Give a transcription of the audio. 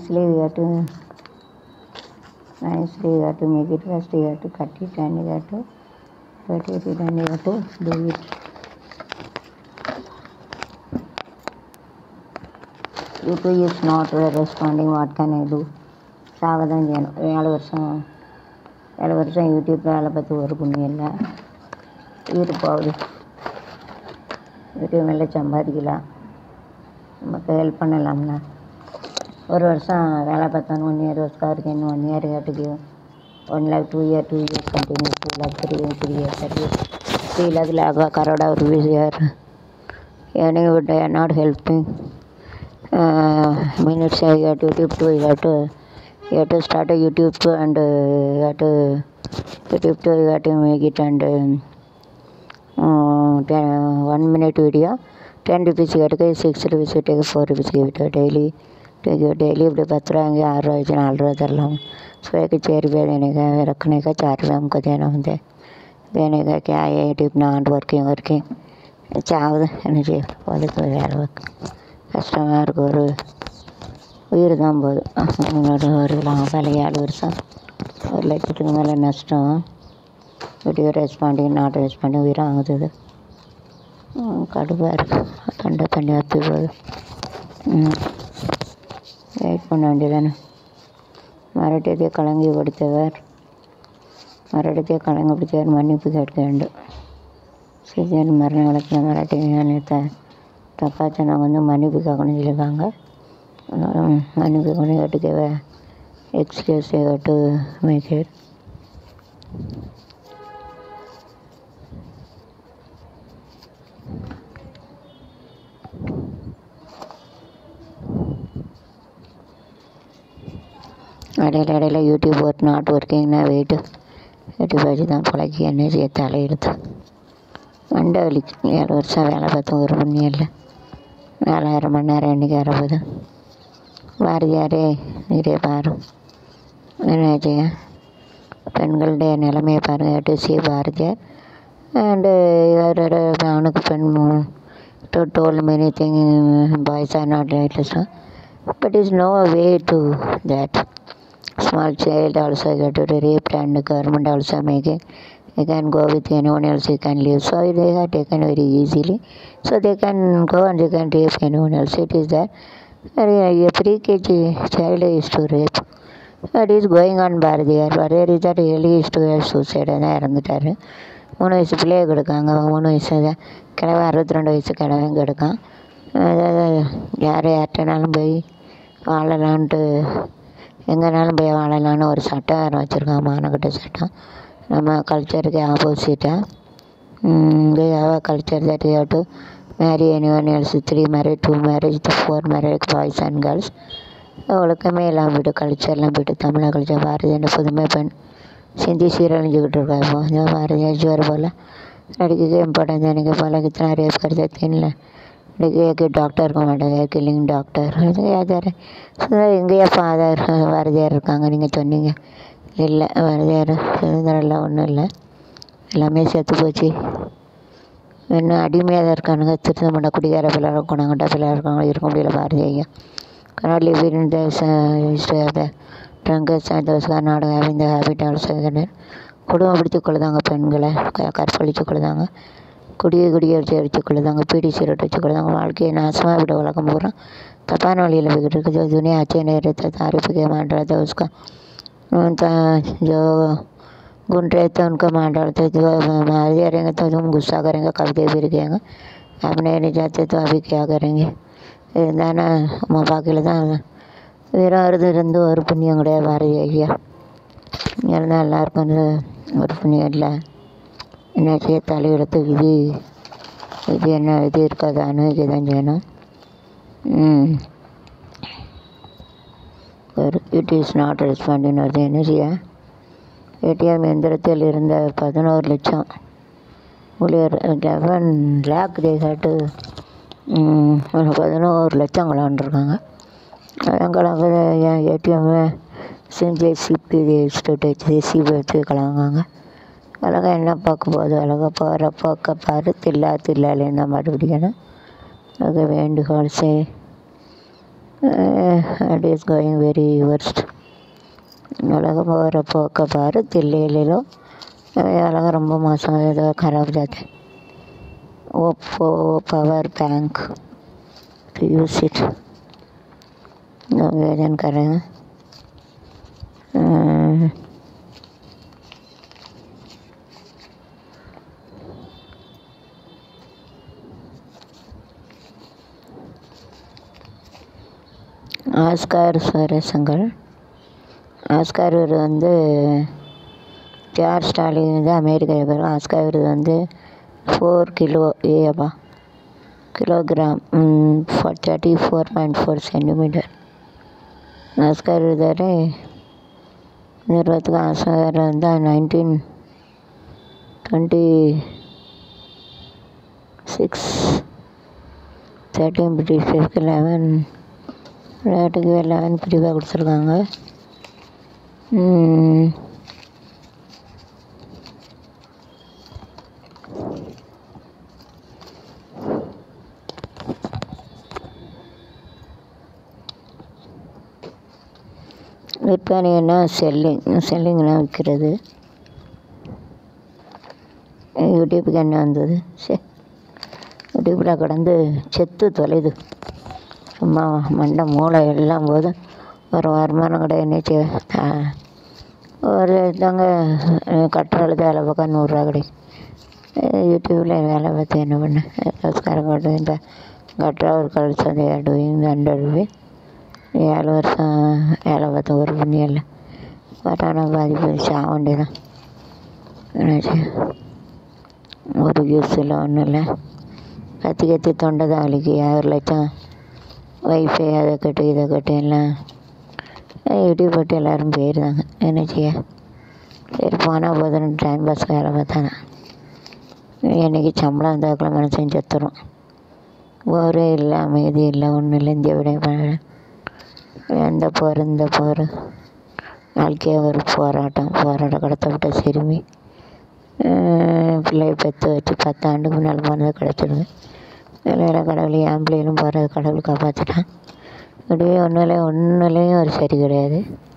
nicely we have to nicely you have to make it first you have to cut it and you have to cut it and you have to do it YouTube is not responding what can I do சாக தான் செய்யணும் ஏழு வருஷம் ஏழு வருஷம் YouTube வேலை பார்த்து ஒரு புண்ணியம் இல்லை உயிர் போகுது யூடியூப் மேலே சம்பாதிக்கலாம் நமக்கு ஹெல்ப் பண்ணலாம்னா ஒரு வருஷம் வேலை பார்த்தாను ஒன் இயர் ஒர்க்காக இருக்கேன் ஒன் இயர் ஹேட்டுக்கு one lakh two year two years continue two lakh three year three year service three lakh lakh கரோடா rupees year earning with I are not helping minutes I got YouTube too. You have to you have to start a YouTube too and uh, you have to YouTube too. You have to make it and um, uh, ten, one minute video. Ten rupees you have to get six rupees you take four rupees give it daily. take it daily இப்படி பத்து ரூபா அங்கே ஆறு ரூபா வச்சு நாலு ரூபा தரலாம் सुबह के छः रुपये देने का रखने का चार रुपये हमको देना होता है देने का क्या है यूट्यूब नाट वर्किंग वर्किंग சாவது என்ன செய்ய அதுக்கு வேறு ஒர்க் கஷ்டமாக இருக்கு ஒரு உயிர் தான் போகுது அவங்களோட ஒரு லாபம் ஏழு வருஷம் ஒரு லட்சத்துக்கு மேலே நஷ்டம் வீடியோ ரெஸ்பாண்டிங் நாட் ரெஸ்பாண்டிங் உயிர் ஆகுது இது கடுப்பாக இருக்குது தொண்டை தண்ணி வற்றி போகுது ம் வெயிட் பண்ண வேண்டியதானே மறுபடியத்தை கலங்கி கொடுத்தவர் மறுபடியத்தை கலங்கி பிடிச்சவர் மன்னிப்பு கேட்க வேண்டும் சரி மரண வழக்கில் மராட்டி நேற்று தப்பாக சொன்னவங்க வந்து மன்னிப்பு கேட்கணும்னு சொல்லியிருக்காங்க அதனால மன்னிப்பு கொண்டு கேட்டுக்கவே எக்ஸ்கியூஸ் கேட்டு மேக் இட் இடையில இடையில யூடியூப் ஒர்க் நாட் ஒர்க்கிங்னா வெயிட்டு யூடியூப் வச்சு தான் பழக்கி என்ன செய்ய தலையெடுத்து மண்டை வலி ஏழு வருஷம் வேலை பார்த்தோம் ஒரு புண்ணியம் இல்லை நாலாயிரம் மணி நேரம் என்றைக்கு வரப்போகுது பாரதியாரே நீரே பாரு என்ன செய்ய பெண்களுடைய நிலைமையை பாருங்கள் டு சி பாரதியார் அண்டு இவரோட அவனுக்கு பெண் to told many thing boys are not rightless but is no way to that small child also get to raped and government also make it you can go with anyone else you can live so they are taken very easily so they can go and they can rape anyone else it is that a pre kg child is to rape that is going on Bharathiyar Bharathiyar is that really is to have suicide தான் இறந்துட்டார் மூணு வயசு பிள்ளைய கெடுக்காங்க அவன் மூணு வயசு தான் கிழவை அறுபத்தி ரெண்டு வயசு கிழவன் கெடுக்கான் அதாவது யார் யார்கிட்டனாலும் போய் வாழலான்ட்டு எங்கேனாலும் போய் வாழலான்னு ஒரு சட்டம் வேறு வச்சுருக்கான் மானக்கட்ட சட்டம் நம்ம கல்ச்சருக்கு ஆப்போசிட்டாக they have a culture that you have to marry anyone else three marriage two marriage the four marriage boys and girls ஒழுக்கமே எல்லாம் போய்ட்டு கல்ச்சர்லாம் போய்ட்டு தமிழக கல்ச்சர் பாரதியான புதுமை பெண் சிந்தி சீரழிஞ்சுக்கிட்டு இருக்கா இப்போ இந்த பாரதியார் ஜோர் போல் लड़की के इम्पोर्टेंस देने के पहले कितना रेप करते थे ना लड़की एक டாக்டர் இருக்க மாட்டாங்க கில்லிங் டாக்டர் யார் எங்கேயா ஃபாதர் பாரதியார் இருக்காங்க நீங்கள் சொன்னீங்க இல்லை பாரதியார் சுதந்திரம்லாம் ஒன்றும் இல்லை எல்லாமே செத்து போச்சு இன்னும் அடிமையாக தான் இருக்கானுங்க திருத்தமண்ட குடிகார பிள்ளைகள் குணங்கட்ட பிள்ளைகள் இருக்காங்க இருக்க முடியல பாரதி ஐயா cannot live in the history of the drunkers and those Karnataka having the habit also குடும்பம் பிடித்து கொள்ளுதாங்க பெண்களை க கற்பழித்து கொள்ளுதாங்க குடியை குடியை வச்சு அடித்து கொள்ளுதாங்க பீடி சிரட் வச்சு கொள்ளுதாங்க வாழ்க்கையை நாசமாக விட உலகம் பூரா தப்பான வழியில் போய்கிட்டு இருக்குது துனியா अच्छे नहीं रहता तारीफ के मान रहा था उसका तो जो गुण रहे थे उनको मान डालते जो मार दिया रहेंगे तो तुम गुस्सा करेंगे कविता भी लिखेंगे आप नहीं नहीं जाते तो अभी क्या करेंगे இருந்தானா அம்மா பார்க்கல தான் வெறும் அறுது இருந்து ஒரு புண்ணியம் கிடையாது பாரதி ஐயா இருந்தால் எல்லாருக்கும் வந்து ஒரு புண்ணியம் இல்லை என்ன செய்ய தலையெடுத்து இது இது என்ன இது இருக்காது அனுபவிக்க தான் செய்யணும் ம் ஒரு இட் இஸ் நாட் ரெஸ்பாண்டிங் வருது என்ன செய்ய ஏடிஎம் எந்திரத்தில் இருந்த பதினோரு லட்சம் ஊழியர் லெவன் லேக் தேசாட்டு பதினோரு லட்சம் கலாண்டுருக்காங்க அதங்களாக என் ஏடிஎம் செஞ்சு சிபி ஸ்டேட் வச்சு சிபி வச்சு கலங்காங்க அழகா என்ன பார்க்க போகுது அழகா போகிற போக்க பாரு தில்லா தில்லாலேன்னு தான் மறுபடியும் அது வேண்டுகோள் செய் it is going very worst உலகம் போகிற போக்கை பாரு தில்லையிலோ உலகம் ரொம்ப மோசம் ஏதோ खराब जाता है Oppo power bank to use it निवेदन कर रहे हैं अ, ஆஸ்கார் சுரேசங்கள் ஆஸ்கார் விருது வந்து ஜார்ஜ் ஸ்டாலின் வந்து அமெரிக்கா பேர் ஆஸ்கார் விருது வந்து ஃபோர் கிலோ ஏபா kilogram for thirty four point four centimetre Oscar விருதாரு நிறுவனத்துக்கு ஆஸ்கார் வந்து நைன்டீன் டுவெண்ட்டி சிக்ஸ் தேர்ட்டின் பிரிட்டிஷ்க்கு லெவன் விளையாட்டுக்கு லெவன் பிரிவாக கொடுத்துருக்காங்க ம், விற்பனைன்னா செல்லிங் செல்லிங்லாம் விற்கிறது யூடியூப்புக்கு என்ன வந்தது சே யூடியூப்பில் கடந்து செத்து தொலையுது சும்மா மண்டை மூளை எல்லாம் போது ஒரு வருமானம் கிடையாது செய்ய ஒரு தாங்க கட்டுறது வேலை பார்க்க நூறுரூவா கிடைக்கும் யூடியூப்பில் வேலை பார்த்து என்ன பண்ண சப்ஸ்கிரைப் ಕೊಟ್ಟು ಇಂಥ ಗಟ್ರ ಅವ್ರು ಕಳ್ಸೋದು ಎರಡು ಹಿಂಗೆ ಹಂಡ್ರೆಡ್ ஏழு வருஷம் வேலை பார்த்த ஒரு புண்ணியம் இல்லை கொரோனா பாதிப்பு சாக வேண்டியதான் என்னாச்சு ஒரு யூஸ் இல்லை ஒன்றும் இல்லை கத்தி கத்தி தொண்டை தான் வலிக்கு ஒரு லட்சம் வைஃபை அதை கட்டு இதை கட்டு எல்லாம் யூடியூப் போட்டு எல்லோரும் போயிருந்தாங்க என்ன செய்ய சரி போனால் போதும் டைம் பாஸ் வேலை பார்த்தாங்க என்னைக்கு சம்பளம் இருந்தாக்கில் மனுஷன் செத்துரும் போரே இல்லை அமைதி இல்லை ஒன்றும் இல்லை இந்திய விட எந்த போர் இந்த போர் வாழ்க்கையே ஒரு போராட்டம் போராட்ட கடத்த விட்ட சிறுமி பிள்ளையை பெற்று வச்சு பத்து ஆண்டுக்கு முன்னால் போனது கிடச்சிருது வேலையில கடவுள் என் பிள்ளைகளும் போகிறது கடவுள் காப்பாற்றிட்டான் இப்படியே ஒன்றும் ஒன்றுலேயும் ஒரு சரி கிடையாது